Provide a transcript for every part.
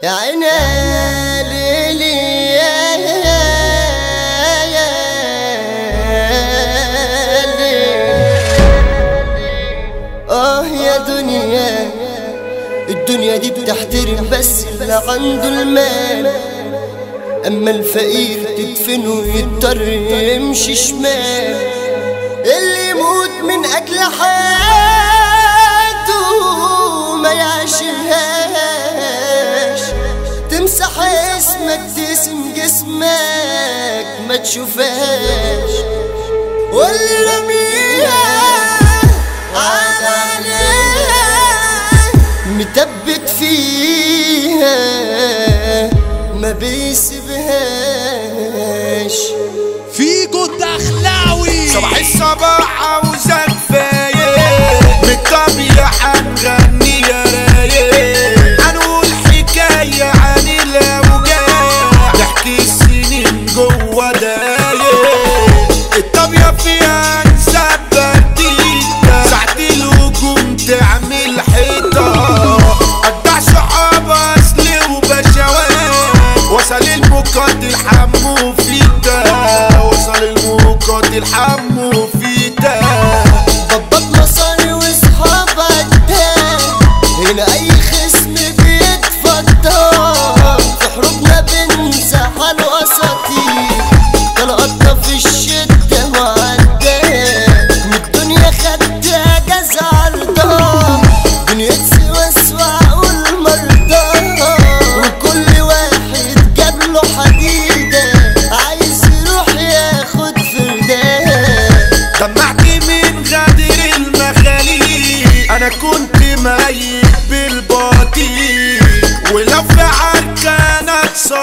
يا عيني ليلي يا يا اه يا دنيا الدنيا دي بتحترم بس اللي عنده المال اما الفقير تدفنه يضطر يمشي شمال اللي يموت من اجل حياته ما يعيشهاش تمسح اسمك تسم جسمك ما تشوفهاش واللي رميها عليها متبت فيها ما بيسيبهاش فيكو الدخلاوي صباح الصباح عاوزك فايق من الطبيعة هنغني يا رايق هنقول حكاية عن الأوجاع نحكي السنين جوا دايق الطبيعة فيها نسبة جديدة ساعة الهجوم تعمل حيطة أتبع صحاب أصل وبشوات وصل المقاتل حمو فيتا وصل المقاتل حمو فيتا ضبط مصاري واصحاب عداد هنا اي خصم بيتفضل في حروبنا بنزح على الاساطير طلقتنا في الشدة وعداد من الدنيا خدت اجازة عرضة دنيا سوى سوى والمرضى وكل واحد جاب له حديدة عايز يروح ياخد فردان دمعتي من غدر المخاليق انا كنت ميت بالباطيل ولو في عركة انا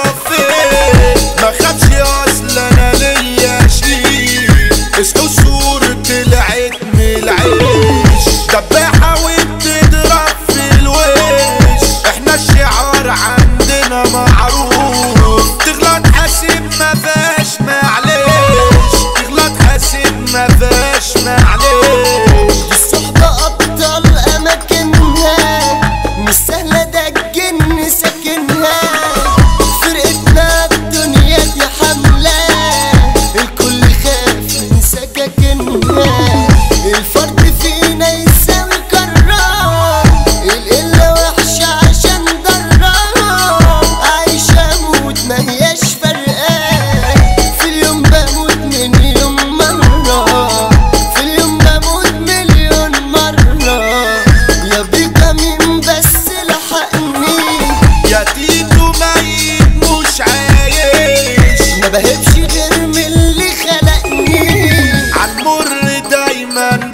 اتصفيت ما خافش اصل انا ليا شيء اسقوا السور طلعت من العيش دباحة وبتضرب في الوش احنا الشعار عندنا معروف تغلط حاسب ما فيهاش معلش تغلط حاسب ما فيهاش معلش الصحبة أبطال أماكنها مش سهلة ده الجن ساكنها فرقتنا الدنيا دي حملة الكل خاف من سكاكنها الفرد فينا يساوي كرام القلة وحشة عشان ضرام عايشة أموت ما هياش فرقان في اليوم بموت مليون مرة في اليوم بموت مليون مرة يا بيبقى مين بس لحقني يا تيتو ميت مش عايش ما بهبش غير من اللي خلقني عالمر دايما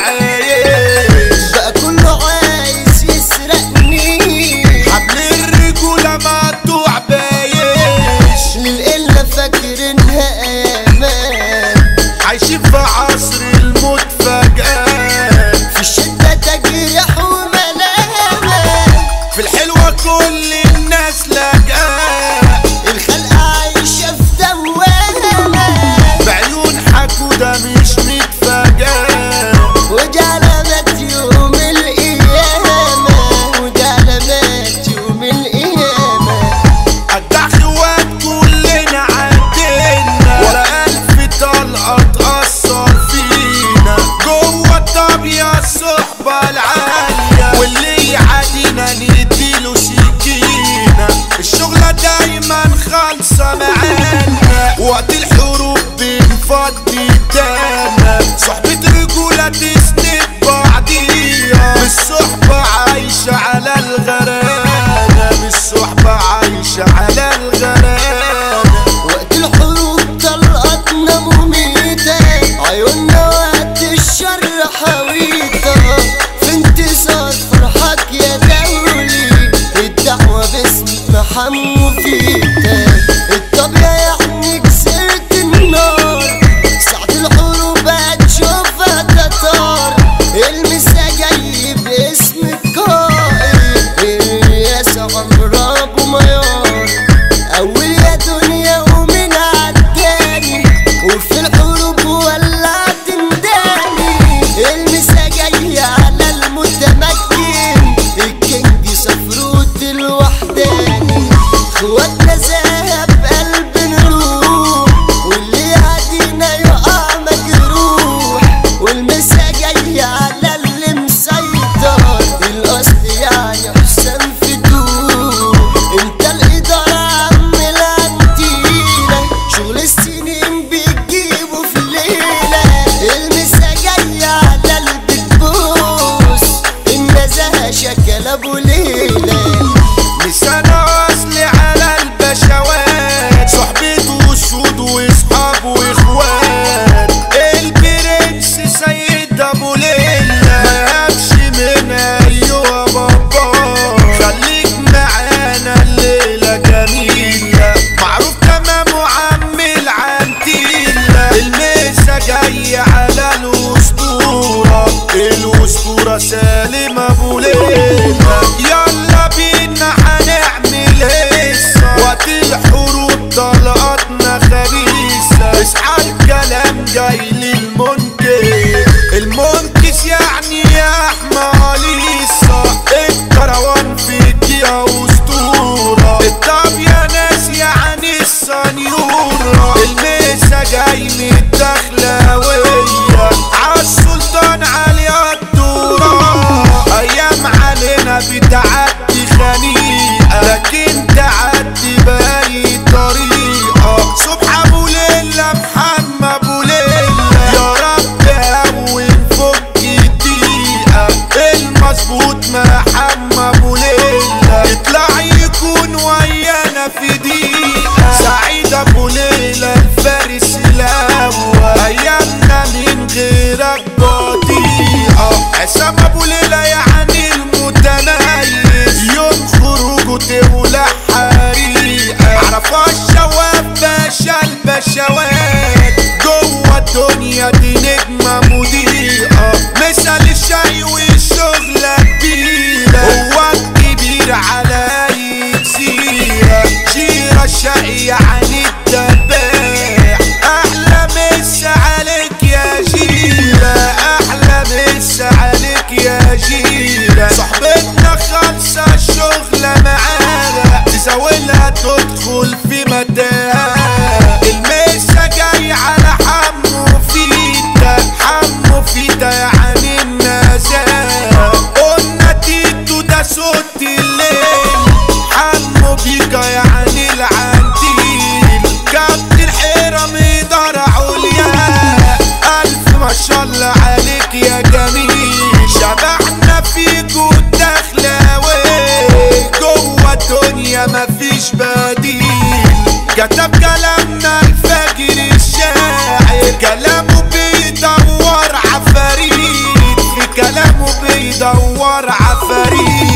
بتعايش بقى كله عايز يسرقني حبل الرجولة مقطوع بايش للقلة فاكرينها امان عايشين في عصر الموت فجأة في الشدة تجرح وملامة في الحلوة كل الناس لاجئة الخلق عايشة في دوامة بعيون حكودة مش متفاجئة ودي علامات يوم القيامة ودي علامات يوم القيامة أجدع خوات كلنا عدينا ولا ألف طلقة تأثر فينا جوه الطابية الصحبة العالية واللي يعادينا نديله سكينة الشغلة دايما خالصة معانا وقت الحروب بنفضي الدانا صحبة رجولة تسند بعضيها بالصحبة عايشة على الغرانة بالصحبة عايشة على الغرانة وقت الحروب طلقتنا مميتة عيوننا وقت الشر حويطة في انتصار فرحك يا دولي الدعوة باسم محمو فيتا الطبيعة يعني كسرت النار ساعة الحروب هتشوفها تتار المسا جاي باسم القائد الياس عمرو ابو ميار اول يا دنيا ومن عالتاني وفي الحروب ولعت مداني المسا جاي على المتمكن الكينج سفروت الوحداني شكل ابو ليلى لسانه اصلي على البشوات صحبته وسود واصحاب واخوات البرنس سيد ابو ليلى ما يهبش من ايوه بابا خليك معانا الليله جميله معروف تمام وعم العنتيله الميسه جاي على الاسطوره الاسطوره سالم ابو ليلى يلا بينا هنعمل هيصه وقت الحروب طلقاتنا خبيثه اصحى الكلام جاي للمنكر المنكس يعني يا احماليصه الكروان في الدقيقه اسطوره الطب يا ناس يعني السنيوره الميسه جاي من الدخلاويه عالسلطان علي الدورة ايام علينا بتعدي خنيقه لكن تعدي باي طريقه صبح ابو ليلى محمد ابو ليلى يا رب هون فك الدقيقه المظبوط محمد ابو ليلى يطلع يكون ويانا في دقيقه سعيد ابو ليلى الفارس الاول ايامنا من غيرك بطيئه حسام ابو ليلى يعني المتميز يوم خروجه تولع حريقه عرفها الشواب باشا البشوات جوه الدنيا دي نجمه مضيئه مثل الشاي والشغله كبيره هو الكبير على اي جزيره جيره الشقي يعني الدباح احلى مس عليك يا جيله احلى مس عليك يا جيله صحبتنا خالصه الشغله معانا تزاولها تدخل في متاهه المسا جاي على حمو فيتا حمو فيتا يعني النزاهه قلنا تيتو ده صوت الليل حمو بيكا يعني العنتيل كابتن حيرة مدار عليا ألف ما شاء الله عليك يا جميل شبعنا فيكو الدخلاوي جوه الدنيا مفيش بديل كتب كلامنا الفجر الشاعر كلامه بيدور عفاريت في كلامه بيدور عفاريت